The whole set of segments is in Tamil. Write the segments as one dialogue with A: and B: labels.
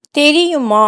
A: தெரியுமா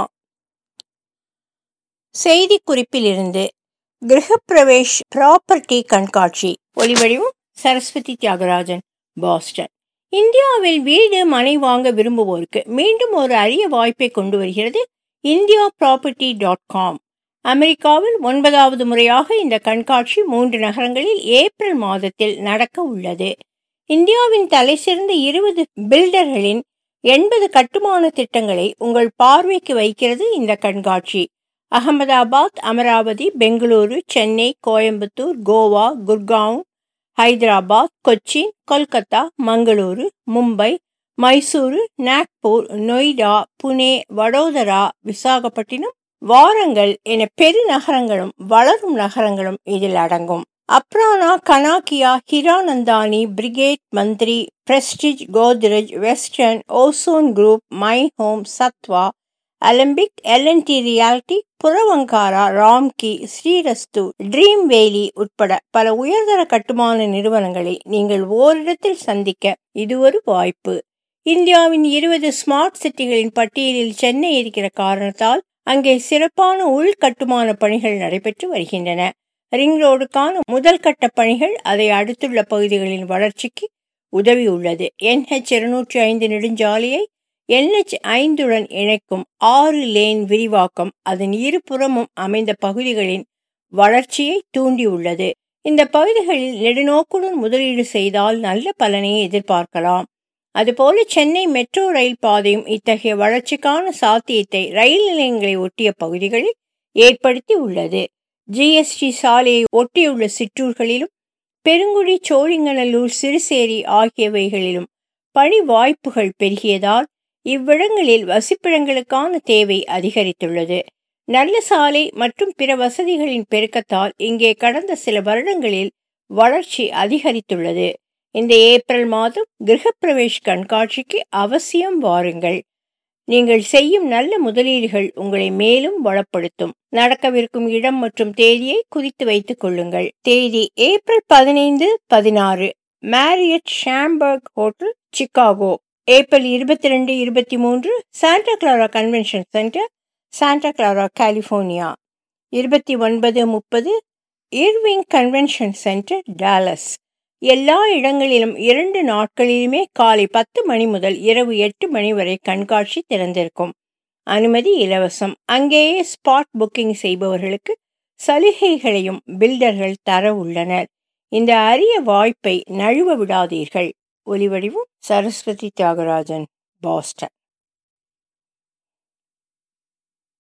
A: செய்திக்குறிப்பிலிருந்து கிரகப்பிரவேஷ் ப்ராப்பர்ட்டி கண்காட்சி ஒளிவடிவம் சரஸ்வதி தியாகராஜன் பாஸ்டன் இந்தியாவில் வீடு மனை வாங்க விரும்புவோருக்கு மீண்டும் ஒரு அரிய வாய்ப்பை கொண்டு வருகிறது இந்தியா ப்ராப்பர்ட்டி டாட் காம் அமெரிக்காவில் ஒன்பதாவது முறையாக இந்த கண்காட்சி மூன்று நகரங்களில் ஏப்ரல் மாதத்தில் நடக்க உள்ளது இந்தியாவின் தலைசிறந்த இருபது பில்டர்களின் எண்பது கட்டுமான திட்டங்களை உங்கள் பார்வைக்கு வைக்கிறது இந்த கண்காட்சி அகமதாபாத் அமராவதி பெங்களூரு சென்னை கோயம்புத்தூர் கோவா குர்காவ் ஹைதராபாத் கொச்சின் கொல்கத்தா மங்களூரு மும்பை மைசூரு நாக்பூர் நொய்டா புனே வடோதரா விசாகப்பட்டினம் வாரங்கள் என பெருநகரங்களும் வளரும் நகரங்களும் இதில் அடங்கும் Aparna Kanakia Hiranandani Brigade Mantri Prestige Godrej Western Ozone Group My Home Sattva Alembic L and T Realty Puravankara Ramky Srirastu Dream Valley உட்பட பல உயர்தர கட்டுமான நிறுவனங்களை நீங்கள் ஓரிடத்தில் சந்திக்க இது ஒரு வாய்ப்பு இந்தியாவின் இருபது ஸ்மார்ட் சிட்டிகளின் பட்டியலில் சென்னை இருக்கிற காரணத்தால் அங்கே சிறப்பான உள்கட்டுமான பணிகள் நடைபெற்று வருகின்றன ரிங் ரோடுக்கான முதல் கட்ட பணிகள் அதை அடுத்துள்ள பகுதிகளின் வளர்ச்சிக்கு உதவியுள்ளது என்ஹெச் இருநூற்றி ஐந்து நெடுஞ்சாலையை என்ஹெச் ஐந்துடன் இணைக்கும் ஆறு லேன் விரிவாக்கம் அதன் இருபுறமும் அமைந்த பகுதிகளின் வளர்ச்சியை தூண்டியுள்ளது இந்த பகுதிகளில் நெடுநோக்குடன் முதலீடு செய்தால் நல்ல பலனை எதிர்பார்க்கலாம் அதுபோல சென்னை மெட்ரோ ரயில் பாதையும் இத்தகைய வளர்ச்சிக்கான சாத்தியத்தை ரயில் நிலையங்களை ஒட்டிய பகுதிகளில் ஏற்படுத்தி உள்ளது ஜிஎஸ்டி சாலையை ஒட்டியுள்ள சிற்றூர்களிலும் பெருங்குடி சோழிங்கநல்லூர் சிறுசேரி ஆகியவைகளிலும் பணி வாய்ப்புகள் பெருகியதால் இவ்விடங்களில் வசிப்பிடங்களுக்கான தேவை அதிகரித்துள்ளது நல்ல சாலை மற்றும் பிற வசதிகளின் பெருக்கத்தால் இங்கே கடந்த சில வருடங்களில் வளர்ச்சி அதிகரித்துள்ளது இந்த ஏப்ரல் மாதம் கிரகப்பிரவேஷ் கண்காட்சிக்கு அவசியம் வாருங்கள் நீங்கள் செய்யும் நல்ல முதலீடுகள் உங்களை மேலும் வளப்படுத்தும் நடக்கவிருக்கும் இடம் மற்றும் தேதியை குறித்து வைத்துக் கொள்ளுங்கள் தேதி ஏப்ரல் பதினைந்து பதினாறு Marriott Schaumburg hotel Chicago April இருபத்தி ரெண்டு இருபத்தி மூன்று Santa Clara convention centre Santa Clara California இருபத்தி ஒன்பது முப்பது இர்விங் கன்வென்ஷன் சென்டர் டாலஸ் எல்லா இடங்களிலும் இரண்டு நாட்களிலுமே காலை பத்து மணி முதல் இரவு எட்டு மணி வரை கண்காட்சி திறந்திருக்கும் அனுமதி இலவசம் அங்கேயே ஸ்பாட் புக்கிங் செய்பவர்களுக்கு சலுகைகளையும் பில்டர்கள் தர உள்ளனர் இந்த அரிய வாய்ப்பை நழுவ விடாதீர்கள் ஒலிவடிவும் சரஸ்வதி தியாகராஜன் பாஸ்டன்